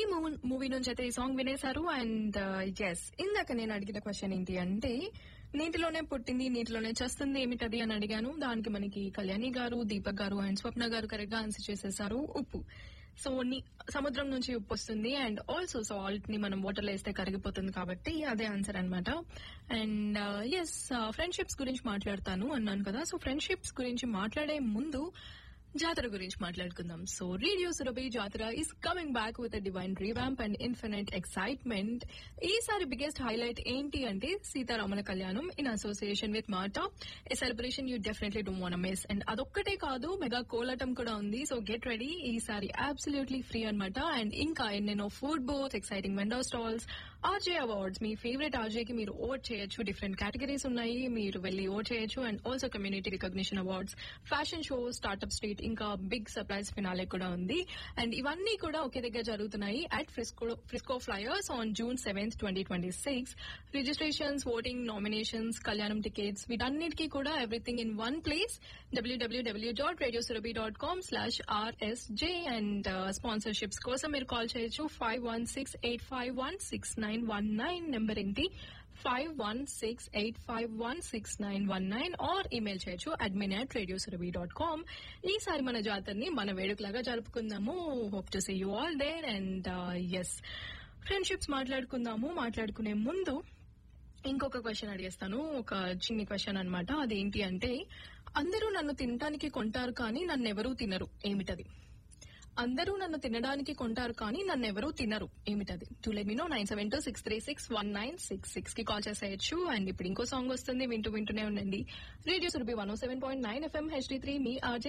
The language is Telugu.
మూవీ నుంచి అయితే ఈ సాంగ్ వినేశారు అండ్ ఎస్ ఇందాక నేను అడిగిన క్వశ్చన్ ఏంటి అంటే నీటిలోనే పుట్టింది నీటిలోనే చేస్తుంది ఏమిటది అని అడిగాను దానికి మనకి కళ్యాణి గారు దీపక్ గారు అండ్ స్వప్న గారు కరెక్ట్ గా ఆన్సర్ చేసేసారు ఉప్పు సో నీ- సముద్రం నుంచి ఉప్పు వస్తుంది అండ్ ఆల్సో సాల్ట్ ని మనం వాటర్ లో వేస్తే కరిగిపోతుంది కాబట్టి అదే ఆన్సర్ అన్నమాట అండ్ ఎస్ ఫ్రెండ్షిప్స్ గురించి మాట్లాడతాను అన్నాను కదా సో ఫ్రెండ్షిప్స్ గురించి మాట్లాడే ముందు జాతర గురించి మాట్లాడుకుందాం so radio Surabhi Jatara is coming back with divine revamp and infinite excitement ఈసారి బిగ్గెస్ట్ హైలైట్ ఏంటి అంటే సీతారాముల కళ్యాణం in association with Mata a celebration you definitely don't want miss and అదొక్కటే కాదు మెగా కోలాటం కూడా ఉంది సో గెట్ రెడీ ఈసారి అబ్సల్యూట్లీ ఫ్రీ అన్నమాట అండ్ ఇంకా ఎన్నెన్నో food booth exciting vendor stalls RJ awards మీ ఫేవరెట్ ఆర్జేకి మీరు ఓట్ చేయొచ్చు డిఫరెంట్ కేటగిరీస్ ఉన్నాయి మీరు వెళ్ళి ఓట్ చేయొచ్చు and also community recognition awards fashion show startup street ఇంకా బిగ్ సర్ప్రైజ్ ఫినాలే కూడా ఉంది అండ్ ఇవన్నీ కూడా ఒకే దగ్గర జరుగుతున్నాయి at Frisco Frisco Flyers on June seventh twenty twenty six registrations voting nominations కళ్యాణం టికెట్స్ వీటన్నిటికీ కూడా ఎవ్రీథింగ్ ఇన్ వన్ ప్లేస్ డబ్ల్యూడబ్ల్యూడబ్ల్యూ dot radio Surabhi dot com slash RSJ and sponsorships కోసం మీరు కాల్ చేయొచ్చు five one six eight five one six nine one nine number ఏంటి five one six eight five one six nine one nine or email చేయొచ్చు admin at radio Surabhi dot com ఈసారి మన జాతరని మన వేడుకలాగా జరుపుకుందాము hope to see you all there and ఎస్ ఫ్రెండ్షిప్స్ మాట్లాడుకుందాము మాట్లాడుకునే ముందు ఇంకొక క్వశ్చన్ అడిగేస్తాను ఒక చిన్ని క్వశ్చన్ అన్నమాట అదేంటి అంటే అందరూ నన్ను తినటానికి కొంటారు కానీ నన్ను ఎవరూ తినరు ఏమిటది అందరూ నన్ను తినడానికి కొంటారు కానీ నన్ను ఎవరూ తినరు ఏమిటది to let me know nine seven two six three six one nine six six కి కాల్ చేసేయచ్చు అండ్ ఇప్పుడు ఇంకో సాంగ్ వస్తుంది వింటూ వింటూనే ఉండండి radio Surabhi one seven point nine FM HD three మీ ఆర్జే